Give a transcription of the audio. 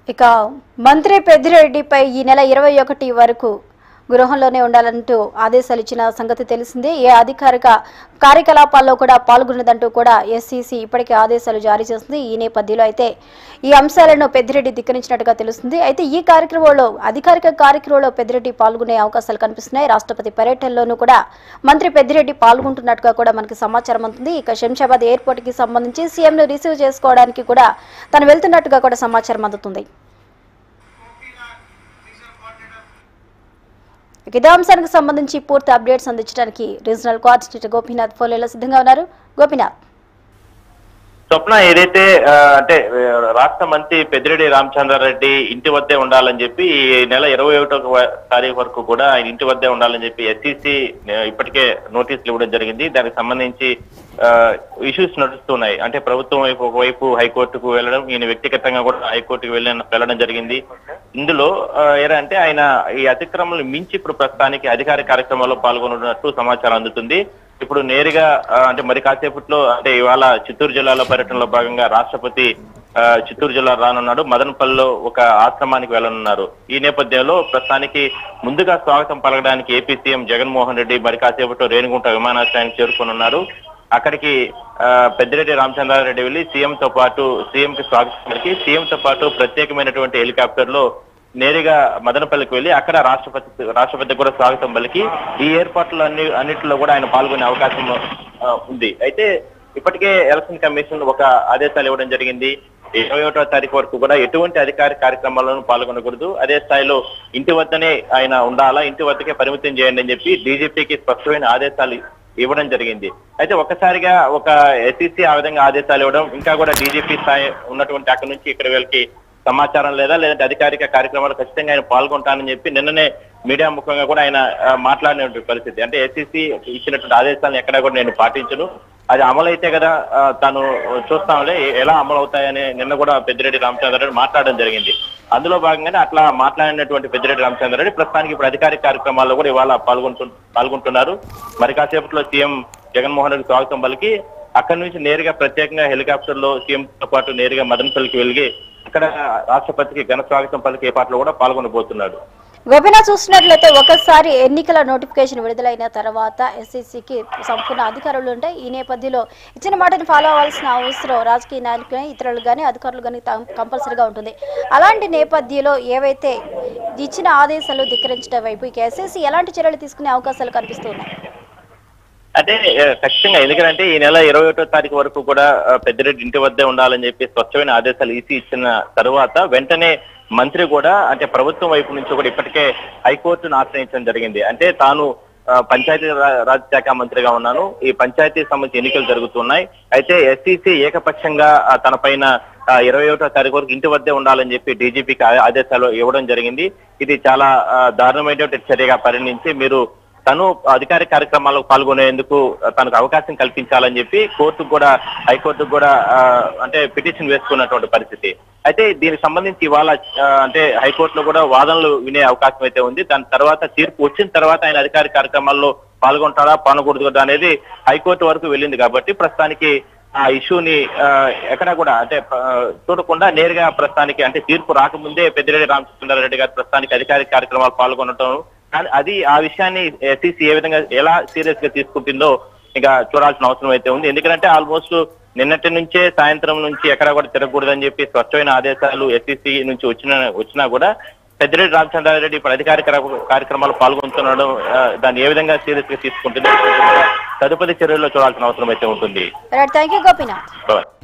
ఇక మంత్రి పెద్దిరెడ్డిపై ఈ నెల ఇరవై ఒకటి వరకు గృహంలోనే ఉండాలంటూ ఆదేశాలు ఇచ్చిన సంగతి తెలిసిందే ఏ అధికారిక కార్యకలాపాల్లో కూడా పాల్గొన్నదంటూ కూడా ఎస్సీసీ ఇప్పటికే ఆదేశాలు జారీ చేసింది ఈ నేపథ్యంలో అయితే ఈ అంశాలను పెద్దిరెడ్డి ధిక్కరించినట్టుగా తెలుస్తుంది అయితే ఈ కార్యక్రమంలో అధికారిక కార్యక్రమంలో పెద్దిరెడ్డి పాల్గొనే అవకాశాలు కనిపిస్తున్నాయి రాష్ట్రపతి పర్యటనలోనూ కూడా మంత్రి పెద్దిరెడ్డి పాల్గొంటున్నట్టుగా కూడా మనకి సమాచారం అందుతుంది ఇక శంషాబాద్ ఎయిర్పోర్ట్ కి సంబంధించి సీఎంను రిసీవ్ చేసుకోవడానికి కూడా తను వెళ్తున్నట్టుగా కూడా సమాచారం అందుతుంది ఇక ఇదే అంశానికి సంబంధించి పూర్తి అప్డేట్స్ అందించడానికి రీజనల్ కోఆర్డినేటర్ గోపీనాథ్ ఫోలేలో సిద్ధంగా ఉన్నారు గోపీనాథ్ స్వప్న ఏదైతే ఆ, అంటే ఆ, రాష్ట్ర మంత్రి పెద్దిరెడ్డి రామచంద్రారెడ్డి ఇంటి వద్దే ఉండాలని చెప్పి ఈ నెల ఇరవై ఒకటో తారీఖు వరకు కూడా ఆయన ఇంటి వద్దే ఉండాలని చెప్పి ఎస్సీసీ ఇప్పటికే నోటీసులు ఇవ్వడం జరిగింది దానికి సంబంధించి ఇష్యూస్ నడుస్తున్నాయి అంటే ప్రభుత్వం వైపు ఒకవైపు హైకోర్టుకు వెళ్ళడం ఈయన వ్యక్తిగతంగా కూడా హైకోర్టుకు వెళ్ళిన వెళ్ళడం జరిగింది ఇందులో ఆ, ఎలా అంటే ఆయన ఈ అతిక్రమణలు మించి ఇప్పుడు ప్రస్తుతానికి అధికార కార్యక్రమాల్లో పాల్గొనున్నట్టు సమాచారం అందుతుంది ఇప్పుడు నేరుగా ఆ, అంటే మరి కాసేపట్లో అంటే ఇవాళ చిత్తూరు జిల్లాలో పర్యటనలో భాగంగా రాష్ట్రపతి ఆ, చిత్తూరు జిల్లా రానున్నాడు మదనపల్లిలో ఒక ఆశ్రమానికి వెళ్ళనున్నారు ఈ నేపథ్యంలో ప్రస్తుతానికి ముందుగా స్వాగతం పలకడానికి ఏపీ సీఎం జగన్మోహన్ రెడ్డి మరి కాసేపట్లో రేణిగుంట విమానాశ్రయానికి చేరుకోనున్నారు అక్కడికి ఆ, పెద్దిరెడ్డి రామచంద్రారెడ్డి వెళ్లి సీఎం తో పాటు సీఎం కి స్వాగతం పలికి సీఎం తో పాటు ప్రత్యేకమైనటువంటి హెలికాప్టర్ లో నేరుగా మదనపల్లికి వెళ్లి అక్కడ రాష్ట్రపతి రాష్ట్రపతి కూడా స్వాగతం పలికి ఈ ఏర్పాట్లు అన్ని అన్నింటిలో కూడా ఆయన పాల్గొనే అవకాశం ఆ, ఉంది అయితే ఇప్పటికే ఎలక్షన్ కమిషన్ ఒక ఆదేశాలు ఇవ్వడం జరిగింది ఇరవై ఒకటో తారీఖు వరకు కూడా ఎటువంటి అధికార కార్యక్రమాల్లోనూ పాల్గొనకూడదు అదే స్థాయిలో ఇంటి వద్దనే ఆయన ఉండాలా ఇంటి వద్దకే పరిమితం చేయండి అని చెప్పి డీజీపీకి స్పష్టమైన ఆదేశాలు ఇవ్వడం జరిగింది అయితే ఒక్కసారిగా ఒక ఎస్ఈసీ ఆ విధంగా ఆదేశాలు ఇవ్వడం ఇంకా కూడా డీజీపీ స్థాయి ఉన్నటువంటి అక్కడి నుంచి ఇక్కడ వీళ్ళకి సమాచారం లేదా లేదంటే అధికారిక కార్యక్రమాలు ఖచ్చితంగా ఆయన పాల్గొంటానని చెప్పి నిన్ననే మీడియా ముఖంగా కూడా ఆయన ఆ, మాట్లాడినటువంటి పరిస్థితి అంటే ఎస్సీసీ ఇచ్చినటువంటి ఆదేశాలను ఎక్కడా కూడా నేను పాటించను అది అమలు అయితే కదా ఆ, తాను చూస్తాంలే ఎలా అమలు అవుతాయని నిన్న కూడా పెద్దిరెడ్డి రామచంద్రరెడ్డి మాట్లాడడం జరిగింది అందులో భాగంగానే అట్లా మాట్లాడినటువంటి పెద్దిరెడ్డి రామచంద్రరెడ్డి ప్రస్తుతానికి ఇప్పుడు అధికారిక కార్యక్రమాల్లో కూడా ఇవాళ పాల్గొంటు పాల్గొంటున్నారు మరి కాసేపట్లో సీఎం జగన్మోహన్ రెడ్డి స్వాగతం పలికి అక్కడి నుంచి నేరుగా ప్రత్యేకంగా హెలికాప్టర్ లో సీఎం తో పాటు నేరుగా మదనపల్లికి వెళ్లి అక్కడ రాష్ట్రపతికి ఘన స్వాగతం పలికే ఏర్పాట్లో కూడా పాల్గొనబోతున్నాడు గోపీనాథ్ చూసినట్లయితే ఒకసారి ఎన్నికల నోటిఫికేషన్ విడుదలైన తర్వాత ఎస్సీసీకి సంపూర్ణ అధికారులు ఉంటాయి ఈ నేపథ్యంలో ఇచ్చిన మాటని ఫాలో అవ్వాల్సిన అవసరం రాజకీయ నాయకులు కానీ ఇతరులు కానీ అధికారులు కానీ కంపల్సరీగా ఉంటుంది అలాంటి నేపథ్యంలో ఏవైతే ఇచ్చిన ఆదేశాలు ధిక్కరించడం వైపు ఇక ఎస్సీసీ ఎలాంటి చర్యలు తీసుకునే అవకాశాలు కనిపిస్తున్నాయి అంటే ఆ, ఖచ్చితంగా ఎందుకంటే ఈ నెల ఇరవై ఒకటో తారీఖు వరకు కూడా ఆ, పెద్దిరెడ్డి ఇంటి వద్దే ఉండాలని చెప్పి స్వచ్ఛమైన ఆదేశాలు ఈసీ ఇచ్చిన తరువాత వెంటనే మంత్రి కూడా అంటే ప్రభుత్వం వైపు నుంచి కూడా ఇప్పటికే హైకోర్టును ఆశ్రయించడం జరిగింది అంటే తాను ఆ, పంచాయతీ రా- రాజ్ శాఖ మంత్రిగా ఉన్నాను ఈ పంచాయతీ సంబంధించి ఎన్నికలు జరుగుతున్నాయి అయితే ఎస్సీసీ ఏకపక్షంగా ఆ, తన పైన ఇరవై ఒకటో తారీఖు వరకు ఇంటి వద్దే ఉండాలని చెప్పి డీజీపీకి ఆదేశాలు ఇవ్వడం జరిగింది ఇది చాలా ఆ, దారుణమైనటువంటి చర్యగా పరిగణించి మీరు తను అధికారిక కార్యక్రమాల్లో పాల్గొనేందుకు తనకు అవకాశం కల్పించాలని చెప్పి కోర్టుకు కూడా హైకోర్టుకు కూడా ఆ, అంటే పిటిషన్ వేసుకున్నటువంటి పరిస్థితి అయితే దీనికి సంబంధించి ఇవాళ ఆ, అంటే హైకోర్టులో కూడా వాదనలు వినే అవకాశం అయితే ఉంది దాని తర్వాత తీర్పు వచ్చిన తర్వాత ఆయన అధికారిక కార్యక్రమాల్లో పాల్గొంటారా పాల్గొకూడదు కదా అనేది హైకోర్టు వరకు వెళ్ళింది కాబట్టి ప్రస్తుతానికి ఆ ఇష్యూని ఆ, ఎక్కడ కూడా అంటే ఆ, చూడకుండా నేరుగా ప్రస్తుతానికి అంటే తీర్పు రాకముందే పెద్దిరెడ్డి రామచంద్రారెడ్డి గారు ప్రస్తుతానికి అధికారిక కార్యక్రమాలు పాల్గొనడం కానీ అది ఆ విషయాన్ని ఎస్సీసీ ఏ విధంగా ఎలా సీరియస్ గా తీసుకుంటుందో ఇంకా చూడాల్సిన అవసరం అయితే ఉంది ఎందుకంటే ఆల్మోస్ట్ నిన్నటి నుంచే సాయంత్రం నుంచి ఎక్కడా కూడా తిరగకూడదని చెప్పి స్వచ్ఛమైన ఆదేశాలు ఎస్సీసీ నుంచి వచ్చిన వచ్చినా కూడా పెద్దిరెడ్డి రామచంద్రారెడ్డి ఇప్పుడు అధికారిక కార్యక్రమాలు పాల్గొంటుండడం ఆ, దాన్ని ఏ విధంగా సీరియస్ గా తీసుకుంటుందో తదుపరి చర్యల్లో చూడాల్సిన అవసరం అయితే ఉంటుంది right thank you Gopinath Bye.